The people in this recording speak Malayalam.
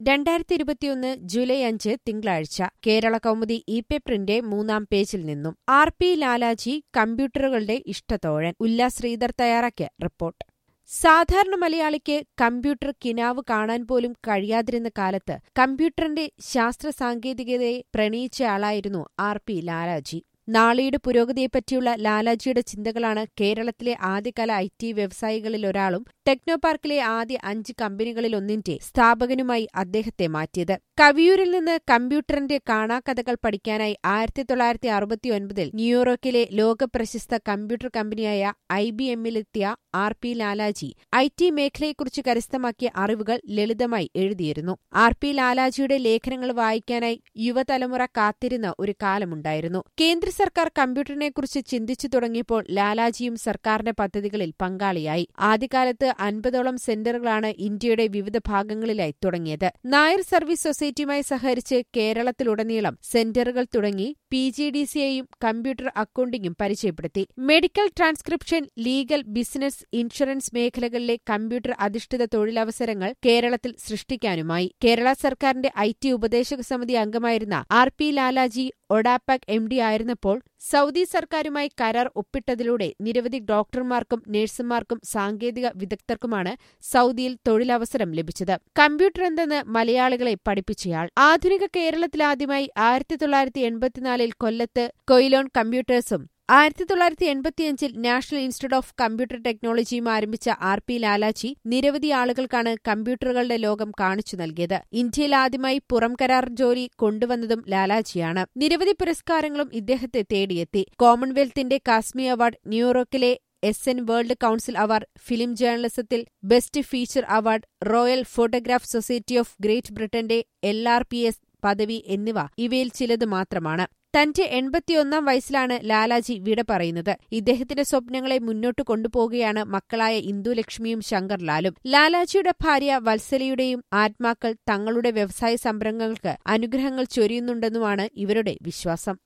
രണ്ടായിരത്തി ഇരുപത്തിയൊന്ന് ജൂലൈ അഞ്ച് തിങ്കളാഴ്ച കേരള കൗമുദി ഇ പേപ്പറിന്റെ മൂന്നാം പേജിൽ നിന്നും ആർ പി ലാലാജി കമ്പ്യൂട്ടറുകളുടെ ഇഷ്ടത്തോഴൻ ഉല്ലാസ് ശ്രീധർ തയ്യാറാക്കിയ റിപ്പോർട്ട് സാധാരണ മലയാളിക്ക് കമ്പ്യൂട്ടർ കിനാവ് കാണാൻ പോലും കഴിയാതിരുന്ന കാലത്ത് കമ്പ്യൂട്ടറിന്റെ ശാസ്ത്ര സാങ്കേതികതയെ പ്രണയിച്ചയാളായിരുന്നു ആർ പി ലാലാജി നാളെയുടെ പുരോഗതിയെപ്പറ്റിയുള്ള ലാലാജിയുടെ ചിന്തകളാണ് കേരളത്തിലെ ആദ്യകാല ഐ ടി വ്യവസായികളിലൊരാളും ടെക്നോപാർക്കിലെ ആദ്യ അഞ്ച് കമ്പനികളിലൊന്നിന്റെ സ്ഥാപകനുമായി അദ്ദേഹത്തെ മാറ്റിയത് കവിയൂരിൽ നിന്ന് കമ്പ്യൂട്ടറിന്റെ കാണാക്കഥകൾ പഠിക്കാനായി ആയിരത്തി തൊള്ളായിരത്തി അറുപത്തിയൊൻപതിൽ ന്യൂയോർക്കിലെ ലോകപ്രശസ്ത കമ്പ്യൂട്ടർ കമ്പനിയായ ഐ ബി എമ്മിലെത്തിയ R P Lalaji I T മേഖലയെക്കുറിച്ച് കരസ്ഥമാക്കിയ അറിവുകൾ ലളിതമായി എഴുതിയിരുന്നു ആർ പി ലാലാജിയുടെ ലേഖനങ്ങൾ വായിക്കാനായി യുവതലമുറ കാത്തിരുന്ന ഒരു കാലമുണ്ടായിരുന്നു കേന്ദ്ര സർക്കാർ കമ്പ്യൂട്ടറിനെക്കുറിച്ച് ചിന്തിച്ചു തുടങ്ങിയപ്പോൾ ലാലാജിയും സർക്കാരിന്റെ പദ്ധതികളിൽ പങ്കാളിയായി ആദ്യകാലത്ത് അൻപതോളം സെന്ററുകളാണ് ഇന്ത്യയുടെ വിവിധ ഭാഗങ്ങളിലായി തുടങ്ങിയത് നായർ സർവീസ് സൊസൈറ്റിയുമായി സഹകരിച്ച് കേരളത്തിലുടനീളം സെന്ററുകൾ തുടങ്ങി പി ജി ഡി സിയെയും കമ്പ്യൂട്ടർ അക്കൌണ്ടിംഗും പരിചയപ്പെടുത്തി medical transcription legal business insurance മേഖലകളിലെ കമ്പ്യൂട്ടർ അധിഷ്ഠിത തൊഴിലവസരങ്ങൾ കേരളത്തിൽ സൃഷ്ടിക്കാനുമായി കേരള സർക്കാരിന്റെ ഐ ടി ഉപദേശക സമിതി അംഗമായിരുന്ന R P Lalaji ODEPC M D ആയിരുന്നപ്പോൾ സൗദി സർക്കാരുമായി കരാർ ഒപ്പിട്ടതിലൂടെ നിരവധി ഡോക്ടർമാർക്കും നഴ്സുമാർക്കും സാങ്കേതിക വിദഗ്ധർക്കുമാണ് സൗദിയിൽ തൊഴിലവസരം ലഭിച്ചത് കമ്പ്യൂട്ടർ എന്തെന്ന് മലയാളികളെ പഠിപ്പിച്ചയാൾ ആധുനിക കേരളത്തിലാദ്യമായി ആയിരത്തി തൊള്ളായിരത്തി എൺപത്തിനാലിൽ കൊല്ലത്ത് കൊയിലോൺ കമ്പ്യൂട്ടേഴ്സും ആയിരത്തി തൊള്ളായിരത്തി എൺപത്തിയഞ്ചിൽ നാഷണൽ ഇൻസ്റ്റിറ്റ്യൂട്ട് ഓഫ് കമ്പ്യൂട്ടർ ടെക്നോളജിയും ആരംഭിച്ച ആർ പി ലാലാജി നിരവധി ആളുകൾക്കാണ് കമ്പ്യൂട്ടറുകളുടെ ലോകം കാണിച്ചു നൽകിയത് ഇന്ത്യയിൽ ആദ്യമായി പുറം കരാർ ജോലി കൊണ്ടുവന്നതും ലാലാജിയാണ് നിരവധി പുരസ്കാരങ്ങളും ഇദ്ദേഹത്തെ തേടിയെത്തി കോമൺവെൽത്തിന്റെ കാസ്മി അവാർഡ് ന്യൂയോർക്കിലെ S N world council award film ജേർണലിസത്തിൽ best feature award royal photograph society of great ബ്രിട്ടന്റെ എൽ ആർ പി എസ് പദവി എന്നിവ ഇവയിൽ ചിലത് മാത്രമാണ് തന്റെ എൺപത്തിയൊന്നാം വയസ്സിലാണ് ലാലാജി വിട പറയുന്നത് ഇദ്ദേഹത്തിന്റെ സ്വപ്നങ്ങളെ മുന്നോട്ട് കൊണ്ടുപോകുകയാണ് മക്കളായ ഇന്ദുലക്ഷ്മിയും ശങ്കർലാലും ലാലാജിയുടെ ഭാര്യ വത്സലയുടെയും ആത്മാക്കൾ തങ്ങളുടെ വ്യവസായ സംരംഭങ്ങൾക്ക് അനുഗ്രഹങ്ങൾ ചൊരിയുന്നുണ്ടെന്നുമാണ് ഇവരുടെ വിശ്വാസം